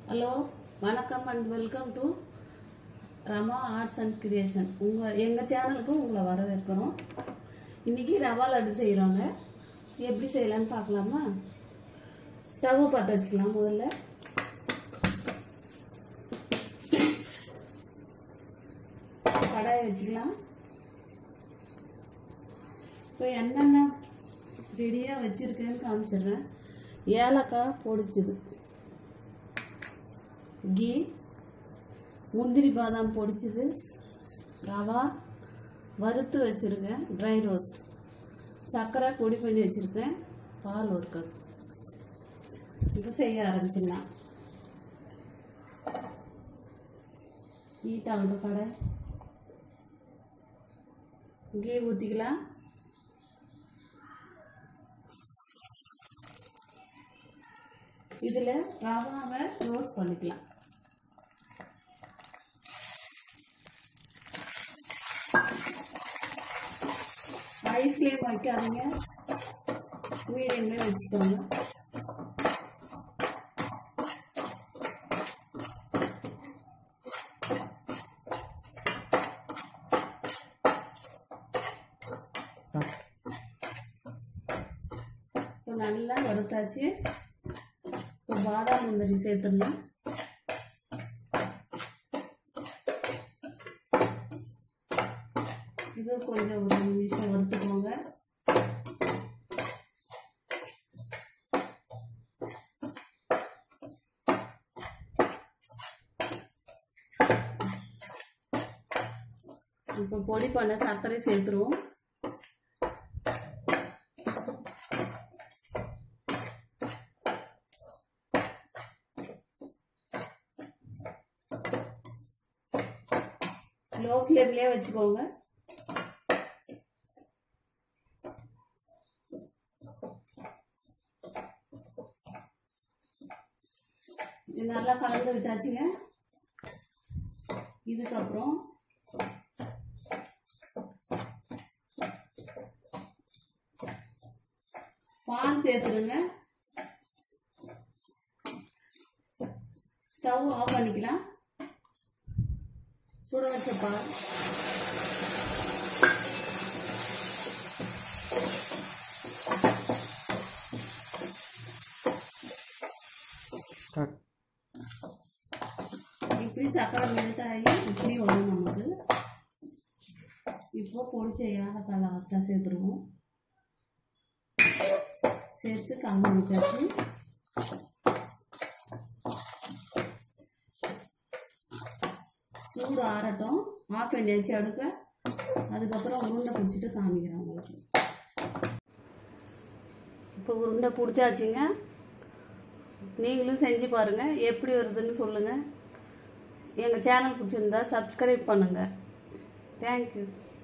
hello வணக்கம் and welcome to Rama arts and creation உங்கள் எங்கள் சேனலுக்கு உங்களை வரவேற்கிறோம் இன்றைக்கி ரவா லட்டு செய்கிறோங்க எப்படி செய்யலான்னு பார்க்கலாமா ஸ்டவ்வை பற்ற வச்சுக்கலாம் முதல்ல கடாயை வச்சுக்கலாம் இப்போ என்னென்ன ரெடியாக வச்சுருக்கேன்னு காமிச்சிடுறேன் ஏலக்காய் பொடிச்சது கீ முந்திரி பாதாம் பொடிச்சது ரவா வறுத்து வச்சுருக்கேன் ட்ரை ரோஸ்ட் சர்க்கரை பொடி பண்ணி வச்சுருக்கேன் பால் ஒரு கப் இப்போ செய்ய ஆரம்பிச்சிடலாம் ஈட்டாங்க கடை கீ ஊற்றிக்கலாம் இதில் ரவாவை ரோஸ்ட் பண்ணிக்கலாம் ஹை ஃப்ளேம் வைக்காதீங்க மீடியம்லேயே வச்சுக்கோங்க இப்போ நல்லா வறுத்தாச்சு இப்போ பாதாம் முந்திரி சேர்த்துடலாம் இது கொஞ்சம் ஒரு நிமிஷம் வறுத்துக்கோங்க இப்போ பொடி பண்ண சர்க்கரை சேர்த்துருவோம் லோ ஃப்ளேம்லேயே வச்சுக்கோங்க இது நல்லா கலந்து விட்டாச்சுங்க இதுக்கப்புறம் பால் சேர்த்துடுங்க ஸ்டவ் ஆஃப் பண்ணிக்கலாம் சுட வச்ச பால் இப்படி சக்கரை மெல்ட் ஆகி இப்படி வரும் நமக்கு இப்போ பொடிச்ச ஏலக்காய் லாஸ்ட்டாக சேர்த்துருவோம் சேர்த்து கலந்து வச்சாச்சு சூடு ஆறட்டும் ஆஃப் பண்ணியாச்சு அடுப்பை அதுக்கப்புறம் உருண்டை பிடிச்சிட்டு காமிக்கிறேன் உங்களுக்கு இப்போ உருண்டை பிடிச்சாச்சுங்க நீங்களும் செஞ்சு பாருங்கள் எப்படி வருதுன்னு சொல்லுங்கள் எங்கள் சேனல் பிடிச்சிருந்தா சப்ஸ்கிரைப் பண்ணுங்கள் தேங்க்யூ